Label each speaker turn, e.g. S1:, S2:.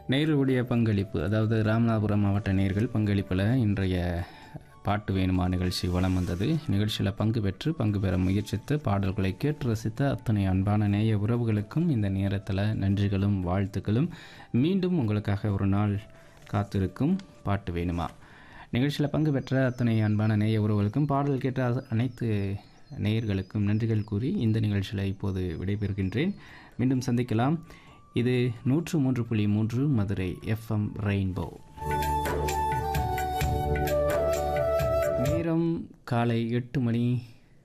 S1: நேர்களுடைய பங்களிப்பு அதாவது ராமநாதபுரம் மாவட்ட நேர்கள் பங்களிப்பில் இன்றைய பாட்டு வேணுமா நிகழ்ச்சி வலம் வந்தது நிகழ்ச்சியில் பங்கு பெற்று பங்கு பெற முயற்சித்து பாடல்களை கேட்டு ரசித்த அத்தனை அன்பான நேய உறவுகளுக்கும் இந்த நேரத்தில் நன்றிகளும் வாழ்த்துக்களும் மீண்டும் உங்களுக்காக ஒரு நாள் காத்திருக்கும் பாட்டு வேணுமா நிகழ்ச்சியில் பங்கு பெற்ற அத்தனை அன்பான நேய உறவுகளுக்கும் பாடல் கேட்ட அ- அனைத்து நேயர்களுக்கும் நன்றிகள் கூறி இந்த நிகழ்ச்சியில் இப்போது விடைபெறுகின்றேன் மீண்டும் சந்திக்கலாம் இது நூற்று மூன்று புள்ளி மூன்று மதுரை எஃப்எம் ரெயின்போ நேரம் காலை எட்டு மணி